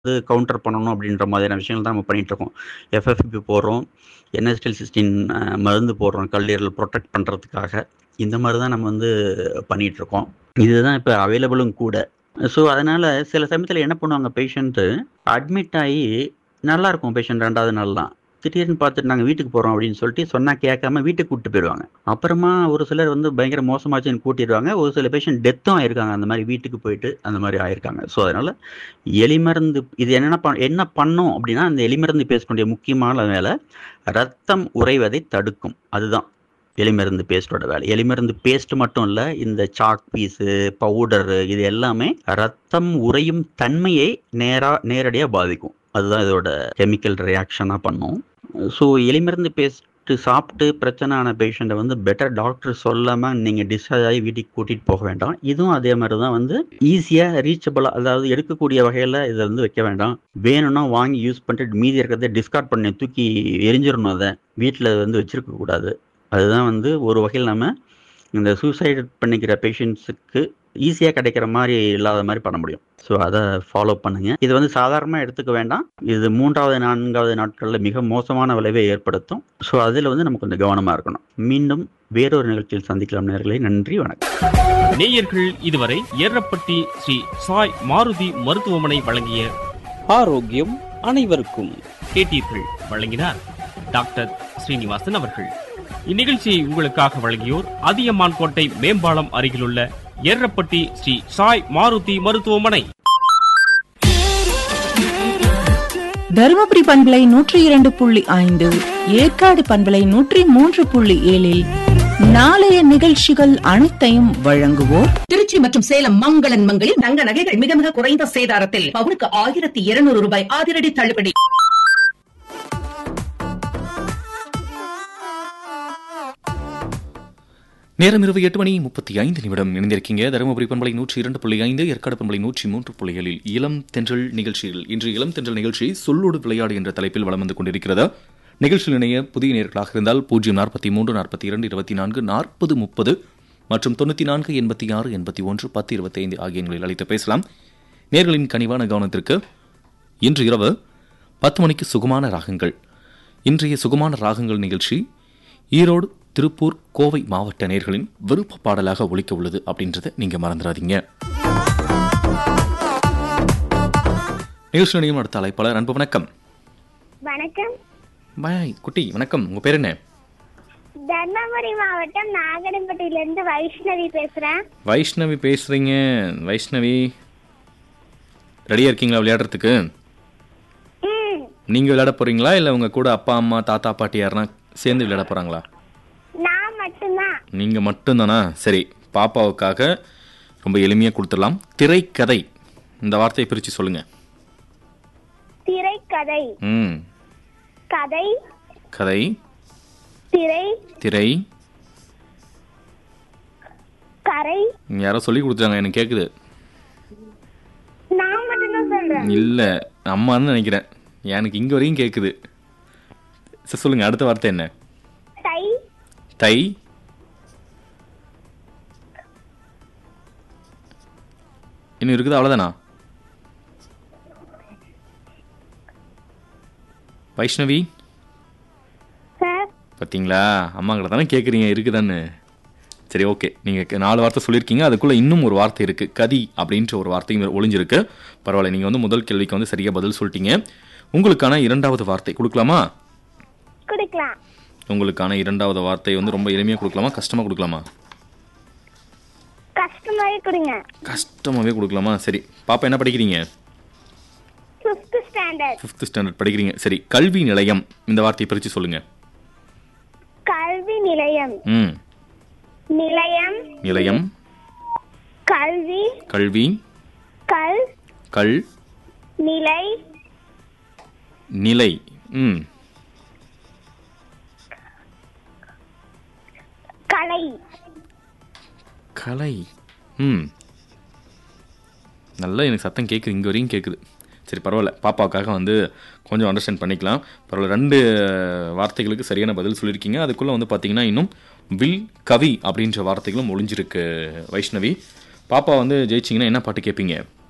வந்து கவுண்டர் பண்ணணும் அப்படின்ற மாதிரியான விஷயங்கள் தான் நம்ம பண்ணிட்டு இருக்கோம் எஃப்எஃப்பி போடுறோம் என்எஸ்டிஎல் சிக்ஸ்டீன் மருந்து போடுறோம் கல்லீரல் ப்ரொடெக்ட் பண்ணுறதுக்காக இந்த மாதிரி தான் நம்ம வந்து பண்ணிட்டு இருக்கோம் இதுதான் இப்போ அவைலபிளும் கூட ஸோ அதனால் சில சமயத்தில் என்ன பண்ணுவாங்க பேஷண்ட்டு அட்மிட் ஆகி நல்லா இருக்கும் பேஷண்ட் ரெண்டாவது நாள் தான் திடீர்னு பார்த்துட்டு நாங்கள் வீட்டுக்கு போகிறோம் அப்படின்னு சொல்லிட்டு சொன்னால் கேட்காம வீட்டுக்கு கூப்பிட்டு போயிடுவாங்க அப்புறமா ஒரு சிலர் வந்து பயங்கர மோசமாச்சுன்னு கூட்டிடுவாங்க ஒரு சில பேஷண்ட் டெத்தும் ஆயிருக்காங்க அந்த மாதிரி வீட்டுக்கு போயிட்டு அந்த மாதிரி ஆயிருக்காங்க ஸோ அதனால் எலிமருந்து இது என்னென்ன பண் என்ன பண்ணும் அப்படின்னா அந்த எலிமருந்து பேசக்கூடிய முக்கியமான வேலை ரத்தம் உறைவதை தடுக்கும் அதுதான் எலிமருந்து பேஸ்டோட வேலை எலிமருந்து பேஸ்ட் மட்டும் இல்லை இந்த சாக் பீஸு பவுடரு இது எல்லாமே ரத்தம் உறையும் தன்மையை நேராக நேரடியாக பாதிக்கும் அதுதான் இதோட கெமிக்கல் ரியாக்ஷனாக பண்ணும் ஸோ எலிமருந்து பேஸ்ட்டு சாப்பிட்டு பிரச்சனை ஆன பேஷண்ட்டை வந்து பெட்டர் டாக்டர் சொல்லாமல் நீங்கள் டிஸ்சார்ஜ் ஆகி வீட்டுக்கு கூட்டிகிட்டு போக வேண்டாம் இதுவும் அதே மாதிரி தான் வந்து ஈஸியாக ரீச்சபிளாக அதாவது எடுக்கக்கூடிய வகையில் இதை வந்து வைக்க வேண்டாம் வேணும்னா வாங்கி யூஸ் பண்ணிட்டு மீதி இருக்கிறத டிஸ்கார்ட் பண்ணி தூக்கி எரிஞ்சிடணும் அதை வீட்டில் வந்து வச்சுருக்க கூடாது அதுதான் வந்து ஒரு வகையில் நம்ம இந்த சூசைட் பண்ணிக்கிற பேஷண்ட்ஸுக்கு ஈஸியாக கிடைக்கிற மாதிரி இல்லாத மாதிரி பண்ண முடியும் ஸோ அதை ஃபாலோ பண்ணுங்க இது வந்து சாதாரணமாக எடுத்துக்க வேண்டாம் இது மூன்றாவது நான்காவது நாட்களில் மிக மோசமான விளைவை ஏற்படுத்தும் ஸோ அதில் வந்து நம்ம கொஞ்சம் கவனமாக இருக்கணும் மீண்டும் வேறொரு நிகழ்ச்சியில் சந்திக்கலாம் நேர்களை நன்றி வணக்கம் நேயர்கள் இதுவரை ஏரப்பட்டி ஸ்ரீ சாய் மாருதி மருத்துவமனை வழங்கிய ஆரோக்கியம் அனைவருக்கும் கேட்டீர்கள் வழங்கினார் டாக்டர் ஸ்ரீனிவாசன் அவர்கள் இந்நிகழ்ச்சியை உங்களுக்காக வழங்கியோர் அதியமான் கோட்டை மேம்பாலம் அருகிலுள்ள ஏரப்பட்டி ஸ்ரீ சாய் மாருதி மருத்துவமனை தருமபுரி பண்பலை நூற்றி இரண்டு புள்ளி ஐந்து ஏற்காடு பண்பலை நூற்றி மூன்று புள்ளி ஏழில் நாளைய நிகழ்ச்சிகள் அனைத்தையும் வழங்குவோர் திருச்சி மற்றும் சேலம் மங்களன் மங்களில் தங்க நகைகள் மிக மிக குறைந்த சேதாரத்தில் பவுனுக்கு ஆயிரத்தி இருநூறு ரூபாய் அதிரடி தள்ளுபடி நேரம் இரவு எட்டு மணி முப்பத்தி ஐந்து நிமிடம் இணைந்திருக்கீங்க தருமபுரி பண்பலை நூற்றி இரண்டு புள்ளி ஐந்து ஏற்காடு பண்பலை நூற்றி மூன்று புள்ளிகளில் இளம் தென்றல் நிகழ்ச்சியில் இன்று இளம் தென்றல் நிகழ்ச்சி சொல்லோடு விளையாடு என்ற தலைப்பில் வலம் வந்து கொண்டிருக்கிறது நிகழ்ச்சியில் இணைய புதிய நேர்களாக இருந்தால் பூஜ்ஜியம் நாற்பத்தி மூன்று நாற்பத்தி இரண்டு இருபத்தி நான்கு நாற்பது முப்பது மற்றும் தொண்ணூற்றி நான்கு எண்பத்தி ஆறு எண்பத்தி ஒன்று பத்து இருபத்தி ஐந்து ஆகிய எண்களில் அழைத்து பேசலாம் நேர்களின் கனிவான கவனத்திற்கு இன்று இரவு பத்து மணிக்கு சுகமான ராகங்கள் இன்றைய சுகமான ராகங்கள் நிகழ்ச்சி ஈரோடு திருப்பூர் கோவை மாவட்ட நேர்களின் விருப்ப பாடலாக ஒலிக்க உள்ளது அப்படின்றத நீங்க மறந்துடாதீங்க நிகழ்ச்சி நிலையம் அடுத்த அழைப்பாளர் அன்பு வணக்கம் வணக்கம் பாய் குட்டி வணக்கம் உங்க பேர் என்ன தர்மபுரி மாவட்டம் நாகரம்பட்டியிலிருந்து வைஷ்ணவி பேசுறேன் வைஷ்ணவி பேசுறீங்க வைஷ்ணவி ரெடியா இருக்கீங்களா விளையாடுறதுக்கு ம் நீங்க விளையாட போறீங்களா இல்ல உங்க கூட அப்பா அம்மா தாத்தா பாட்டி யாருன்னா சேர்ந்து விளையாட போறாங்களா நான் மட்டும்தான் நீங்க மட்டும்தானா சரி பாப்பாவுக்காக ரொம்ப எளிமையா கொடுத்துடலாம் திரைக்கதை இந்த வார்த்தையை பிரிச்சு சொல்லுங்க திரைக்கதை ம் கதை கதை திரை திரை கரை யாரோ சொல்லி கொடுத்தாங்க எனக்கு கேக்குது நான் மட்டும்தான் சொல்றேன் இல்ல அம்மான்னு நினைக்கிறேன் எனக்கு இங்க வரையும் கேக்குது சரி சொல்லுங்க அடுத்த வார்த்தை என்ன தை தை இன்னும் இருக்குது அவ்வளோதானா வைஷ்ணவி சார் பார்த்தீங்களா அம்மா கிட்ட தானே கேட்குறீங்க இருக்குதான்னு சரி ஓகே நீங்கள் நாலு வார்த்தை சொல்லியிருக்கீங்க அதுக்குள்ளே இன்னும் ஒரு வார்த்தை இருக்குது கதி அப்படின்ற ஒரு வார்த்தையும் ஒளிஞ்சிருக்கு பரவாயில்ல நீங்கள் வந்து முதல் கேள்விக்கு வந்து சரியாக பதில் சொல்லிட்டீங்க உங்களுக்கான இரண்டாவது வார்த்தை கொடுக்கலாமா கொடுக்கலாம் உங்களுக்கான இரண்டாவது வார்த்தை வந்து ரொம்ப எளிமையாக கொடுக்கலாமா கஷ்டமாக கொடுக்கலாமா கஷ்டமாவே கொடுங்க கஷ்டமாகவே கொடுக்கலாமா சரி பாப்பா என்ன படிக்கிறீங்க ஃபிஃப்த் ஸ்டாண்டர்ட் ஃபிஃப்த் ஸ்டாண்டர்ட் படிக்கிறீங்க சரி கல்வி நிலையம் இந்த வார்த்தையை பிரித்து சொல்லுங்கள் கல்வி நிலையம் ம் நிலையம் நிலையம் கல்வி கல்வி கல் கல் நிலை நிலை ம் கலை கலை ம் நல்லா எனக்கு சத்தம் கேட்குது இங்கே வரையும் கேட்குது சரி பரவாயில்ல பாப்பாவுக்காக வந்து கொஞ்சம் அண்டர்ஸ்டாண்ட் பண்ணிக்கலாம் பரவாயில்ல ரெண்டு வார்த்தைகளுக்கு சரியான பதில் சொல்லியிருக்கீங்க அதுக்குள்ளே வந்து பார்த்தீங்கன்னா இன்னும் வில் கவி அப்படின்ற வார்த்தைகளும் ஒளிஞ்சிருக்கு வைஷ்ணவி பாப்பா வந்து ஜெயிச்சிங்கன்னா என்ன பாட்டு கேட்பீங்க